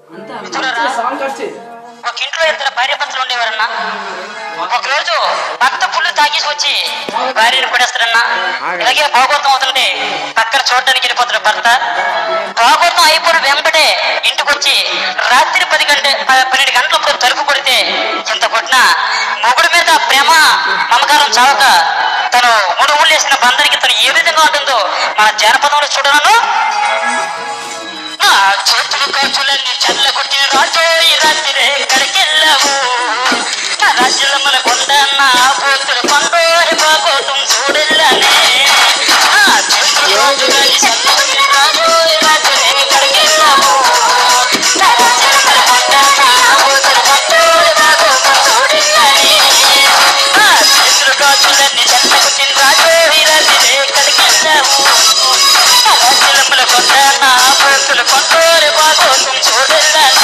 అంతా మంచిగా song cut చేయి ఒక ఇంట్లో ఇద్దరు భార్య భర్తలు ఉండేవారన్నా ఒకరోజు భర్త పుల్లు తాగేసి వచ్చి భార్యను పడేస్తాడన్నా ఇలాగే భాగవతం అవుతుంటే పక్కన చూడడానికి వెళ్ళిపోతాడు భర్త భాగవతం అయిపోయిన వెంబడే ఇంటికి వచ్చి రాత్రి పది గంట ప- పన్నెండు గంటలప్పుడు తలుపు కొడితే ఇంత కొట్టినా మొగుడు మీద ప్రేమ మమకారం చావక తను మూడు ఊళ్ళు వేసిన బంధానికి తను ఏ విధంగా ఉంటుందో మన జానపదంలో చూడను నా చేతులు ఖర్చులన్నీ చల్ల కొట్టిన రాజో ఈ రాత్రి ఎక్కడికెళ్ళావు నా రాజ్యంలో మన కొండ నా పోతులు కొండోరి బాగోతం చూడెళ్ళానే నా చేతులు ఖర్చులన్నీ చల్ల కొట్టిన రాజో ఈ రాత్రి ఎక్కడికెళ్ళావు నా రాజ్యంలో మన కొండ నా పోతులు కొండోరి బాగోతం చూడెళ్ళానే నా చేతులు ఖర్చులన్నీ చల్ల కొట్టిన రాజో ఈ రాత్రి ఎక్కడికెళ్ళావు రాజ్యముల కొండ నా పోతులు కొండోరి బాగోతం చూడెళ్ళానే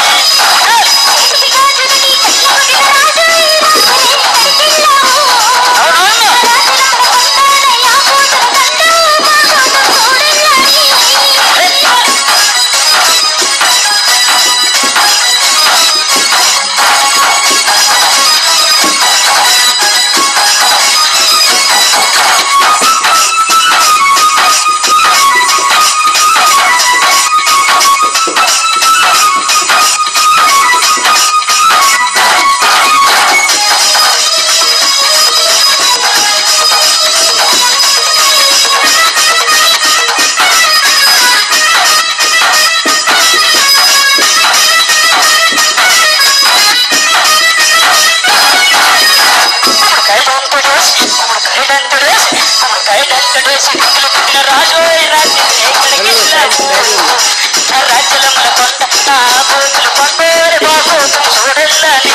రాజ్యముల కొండ నా బూతులు కొండోరి బాగోతం చూడెళ్ళాలి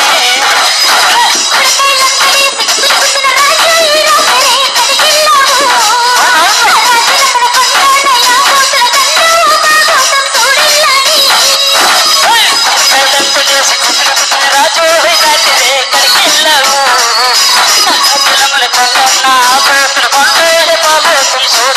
రాజు రాత్రి ఎక్కడికెళ్ళావు రాజ్యముల కొండ నా బూతులు కొండోరి బాగోతం చూడెళ్ళాలి